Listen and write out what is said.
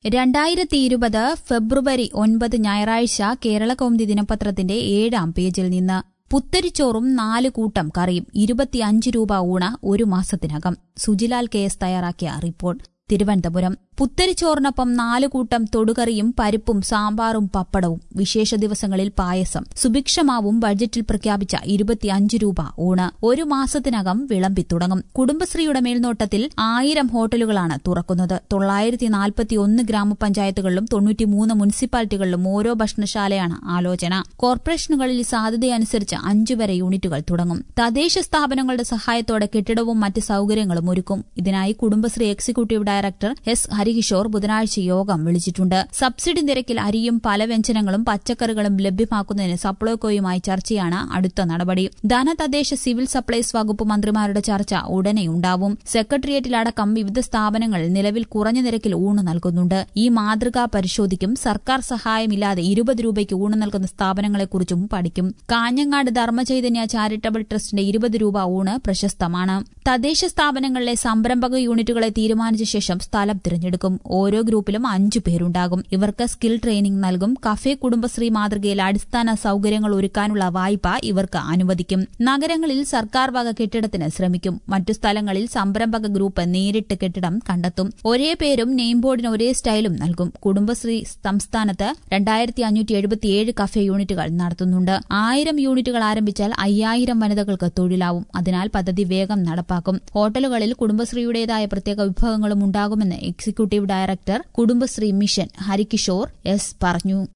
രണ്ടായിരത്തി ഇരുപത് ഫെബ്രുവരി ഒൻപത് ഞായറാഴ്ച കേരള കൗമുദി ദിനപത്രത്തിന്റെ ഏഴാം പേജിൽ നിന്ന് പുത്തരിച്ചോറും നാല് കൂട്ടം കറിയും ഇരുപത്തിയഞ്ച് രൂപ ഊണ് ഒരു മാസത്തിനകം സുജിലാൽ കെ എസ് തയ്യാറാക്കിയ റിപ്പോർട്ട് തിരുവനന്തപുരം പുത്തരിച്ചോറിനൊപ്പം നാല് കൂട്ടം തൊടുകറിയും പരിപ്പും സാമ്പാറും പപ്പടവും വിശേഷ ദിവസങ്ങളിൽ പായസം സുഭിക്ഷമാവും ബഡ്ജറ്റിൽ പ്രഖ്യാപിച്ച ഇരുപത്തിയഞ്ച് രൂപ ഊണ് ഒരു മാസത്തിനകം വിളമ്പിത്തുടങ്ങും കുടുംബശ്രീയുടെ മേൽനോട്ടത്തിൽ ആയിരം ഹോട്ടലുകളാണ് തുറക്കുന്നത് തൊള്ളായിരത്തി നാൽപ്പത്തിയൊന്ന് ഗ്രാമപഞ്ചായത്തുകളിലും തൊണ്ണൂറ്റിമൂന്ന് മുനിസിപ്പാലിറ്റികളിലും ഓരോ ഭക്ഷണശാലയാണ് ആലോചന കോർപ്പറേഷനുകളിൽ സാധ്യതയനുസരിച്ച് അഞ്ചു വരെ യൂണിറ്റുകൾ തുടങ്ങും തദ്ദേശ സ്ഥാപനങ്ങളുടെ സഹായത്തോടെ കെട്ടിടവും മറ്റ് സൌകര്യങ്ങളും ഒരുക്കും ഇതിനായി Kudumbashree executive director S Harikishore ബുധനാഴ്ച യോഗം വിളിച്ചിട്ടുണ്ട് സബ്സിഡി നിരക്കിൽ അരിയും പലവ്യഞ്ജനങ്ങളും പച്ചക്കറികളും ലഭ്യമാക്കുന്നതിന് സപ്ലൈകോയുമായി ചർച്ചയാണ് അടുത്ത നടപടി ധനതദ്ദേശ സിവിൽ സപ്ലൈസ് വകുപ്പ് മന്ത്രിമാരുടെ ചർച്ച ഉടനെ ഉണ്ടാവും സെക്രട്ടേറിയറ്റിലടക്കം വിവിധ സ്ഥാപനങ്ങൾ നിലവിൽ കുറഞ്ഞ നിരക്കിൽ ഊണ് നൽകുന്നുണ്ട് ഈ മാതൃക പരിശോധിക്കും സർക്കാർ സഹായമില്ലാതെ ഇരുപത് രൂപയ്ക്ക് ഊണ് നൽകുന്ന സ്ഥാപനങ്ങളെക്കുറിച്ചും പഠിക്കും കാഞ്ഞങ്ങാട് ധർമ്മചൈതന്യ ചാരിറ്റബിൾ ട്രസ്റ്റിന്റെ ഇരുപത് രൂപ ഊണ് പ്രശസ്തമാണ് തദ്ദേശ സ്ഥാപനങ്ങളിലെ സംരംഭക യൂണിറ്റുകളെ തീരുമാനിച്ച ശേഷം സ്ഥലം തിരഞ്ഞെടുക്കും ഓരോ ഗ്രൂപ്പിലും അഞ്ചു പേരുണ്ടാകും ഇവർക്ക് സ്കിൽ ട്രെയിനിംഗ് നൽകും കഫേ കുടുംബശ്രീ മാതൃകയിൽ അടിസ്ഥാന സൌകര്യങ്ങൾ ഒരുക്കാനുള്ള വായ്പ ഇവർക്ക് അനുവദിക്കും നഗരങ്ങളിൽ സർക്കാർ വക കെട്ടിടത്തിന് ശ്രമിക്കും മറ്റു സ്ഥലങ്ങളിൽ സംരംഭക ഗ്രൂപ്പ് നേരിട്ട് കെട്ടിടം കണ്ടെത്തും ഒരേ പേരും നെയിം ബോർഡിന് ഒരേ സ്റ്റൈലും നൽകും കുടുംബശ്രീ സംസ്ഥാനത്ത് രണ്ടായിരത്തി അഞ്ഞൂറ്റി എഴുപത്തിയേഴ് കഫേ യൂണിറ്റുകൾ നടത്തുന്നുണ്ട് ആയിരം യൂണിറ്റുകൾ ആരംഭിച്ചാൽ അയ്യായിരം വനിതകൾക്ക് തൊഴിലാവും അതിനാൽ പദ്ധതി വേഗം നടപ്പാക്കും ഹോട്ടലുകളിൽ കുടുംബശ്രീയുടേതായ പ്രത്യേക വിഭവങ്ങളും ഉണ്ടാകുമെന്ന് executive director Kudumbashree mission Harikishore S പറഞ്ഞു